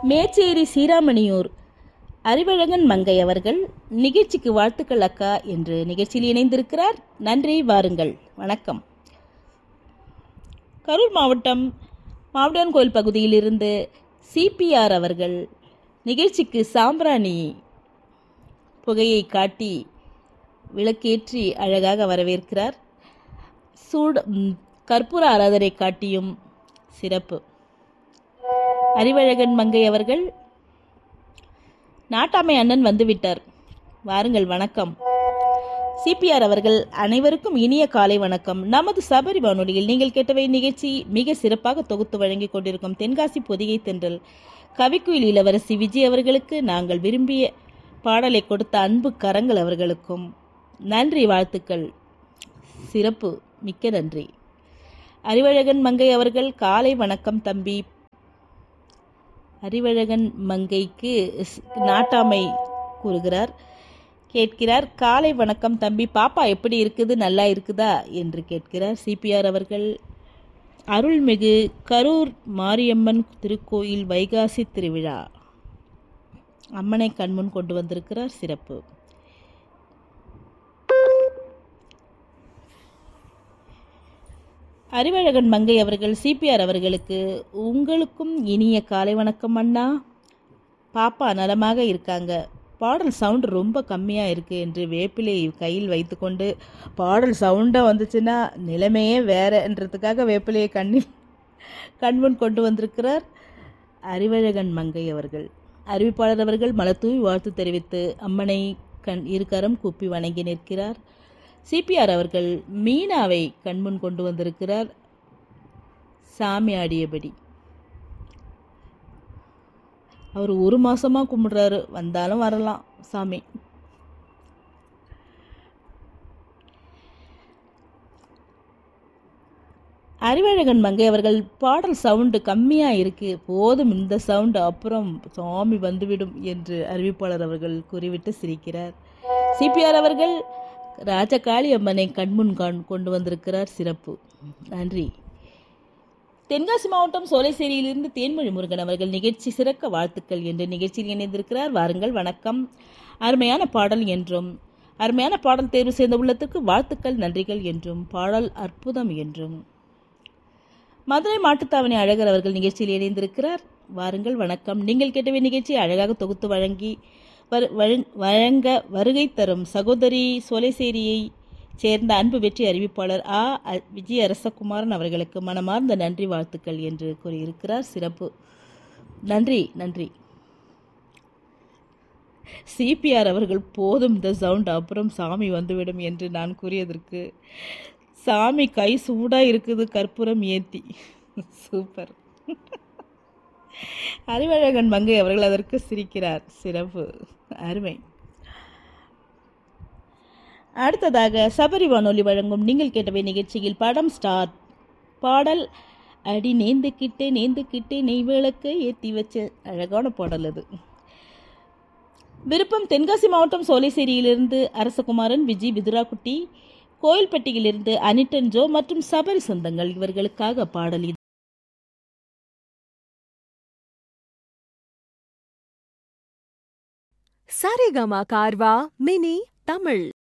மேச்சேரி சீராமணியூர் அறிவழகன் மங்கை அவர்கள் நிகழ்ச்சிக்கு வாழ்த்துக்கள் அக்கா என்று நிகழ்ச்சியில் இணைந்திருக்கிறார் நன்றி வாருங்கள் வணக்கம் கரூர் மாவட்டம் மாவட்டன் கோயில் பகுதியிலிருந்து சிபிஆர் அவர்கள் நிகழ்ச்சிக்கு சாம்பிராணி புகையை காட்டி விளக்கேற்றி அழகாக வரவேற்கிறார் சூட ம், கற்பூர ஆராதனை காட்டியும் சிறப்பு அறிவழகன் மங்கை அவர்கள் நாட்டாமை அண்ணன் வந்துவிட்டார் வாருங்கள் வணக்கம் சிபிஆர் அவர்கள் அனைவருக்கும் இனிய காலை வணக்கம் நமது சபரி வானொலியில் நீங்கள் கேட்டவை நிகழ்ச்சி மிக சிறப்பாக தொகுத்து வழங்கிக் கொண்டிருக்கும் தென்காசி பொதிகை தென்றல் கவிக்குயில் இளவரசி விஜய் அவர்களுக்கு நாங்கள் விரும்பிய பாடலை கொடுத்த அன்பு கரங்கள் அவர்களுக்கும் நன்றி வாழ்த்துக்கள் சிறப்பு மிக்க நன்றி அறிவழகன் மங்கை அவர்கள் காலை வணக்கம் தம்பி அறிவழகன் மங்கைக்கு ஸ்- நாட்டாமை கூறுகிறார் கேட்கிறார் காலை வணக்கம் தம்பி பாப்பா எப்படி இருக்குது நல்லா இருக்குதா என்று கேட்கிறார் சிபிஆர் அவர்கள் அருள்மிகு கரூர் மாரியம்மன் திருக்கோயில் வைகாசி திருவிழா அம்மனை கண்முன் கொண்டு வந்திருக்கிறார் சிறப்பு அறிவழகன் மங்கை அவர்கள் சிபிஆர் அவர்களுக்கு உங்களுக்கும் இனிய காலை வணக்கம் அண்ணா பாப்பா நலமாக இருக்காங்க பாடல் சவுண்ட் ரொம்ப கம்மியாக இருக்குது என்று வேப்பிலை கையில் வைத்துக்கொண்டு பாடல் சவுண்டாக வந்துச்சுன்னா நிலைமையே வேறன்றதுக்காக வேப்பிலையை கண்ணில் கண்முன் கொண்டு வந்திருக்கிறார் அறிவழகன் மங்கை அவர்கள் அறிவிப்பாளர் அவர்கள் மலத்தூவி வாழ்த்து தெரிவித்து அம்மனை கண் இருக்கரம் கூப்பி வணங்கி நிற்கிறார் சிபிஆர் அவர்கள் மீனாவை கண்முன் கொண்டு வந்திருக்கிறார் சாமி ஆடியபடி அவர் ஒரு மாசமா கும்பிடுறாரு வந்தாலும் வரலாம் சாமி அறிவழகன் மங்கை அவர்கள் பாடல் சவுண்டு கம்மியாக இருக்கு போதும் இந்த சவுண்டு அப்புறம் சுவாமி வந்துவிடும் என்று அறிவிப்பாளர் அவர்கள் கூறிவிட்டு சிரிக்கிறார் சிபிஆர் அவர்கள் ராஜகாளி அம்மனை கண்முன் காண் கொண்டு வந்திருக்கிறார் சிறப்பு நன்றி தென்காசி மாவட்டம் சோலைசேரியிலிருந்து தேன்மொழி முருகன் அவர்கள் நிகழ்ச்சி சிறக்க வாழ்த்துக்கள் என்று நிகழ்ச்சியில் இணைந்திருக்கிறார் வாருங்கள் வணக்கம் அருமையான பாடல் என்றும் அருமையான பாடல் தேர்வு செய்த உள்ளத்துக்கு வாழ்த்துக்கள் நன்றிகள் என்றும் பாடல் அற்புதம் என்றும் மதுரை மாட்டுத்தாவணி அழகர் அவர்கள் நிகழ்ச்சியில் இணைந்திருக்கிறார் வாருங்கள் வணக்கம் நீங்கள் கேட்டவை நிகழ்ச்சி அழகாக தொகுத்து வழங்கி வரு- வழங்- வழங்க வருகை தரும் சகோதரி சோலைசேரியை சேர்ந்த அன்பு வெற்றி அறிவிப்பாளர் ஆ அ- விஜய அரசகுமாரன் அவர்களுக்கு மனமார்ந்த நன்றி வாழ்த்துக்கள் என்று கூறியிருக்கிறார் சிறப்பு நன்றி நன்றி சிபிஆர் அவர்கள் போதும் இந்த சவுண்ட் அப்புறம் சாமி வந்துவிடும் என்று நான் கூறியதற்கு சாமி கை சூடா இருக்குது கற்பூரம் ஏத்தி சூப்பர் அறிவழகன் மங்கை அவர்கள் அதற்கு சிரிக்கிறார் சிறப்பு அருமை அடுத்ததாக சபரி வானொலி வழங்கும் நீங்கள் கேட்டவை நிகழ்ச்சியில் படம் ஸ்டார் பாடல் அடி நேந்துக்கிட்டே நேந்துக்கிட்டே நெய் விளக்க ஏற்றி வச்ச அழகான பாடல் அது விருப்பம் தென்காசி மாவட்டம் சோலைசேரியிலிருந்து அரசகுமாரன் விஜி விதுராக்குட்டி கோயில்பட்டியிலிருந்து அனிட்டன் ஜோ மற்றும் சபரி சொந்தங்கள் இவர்களுக்காக பாடல் இது. சரிகமா கார்வா மினி தமிழ்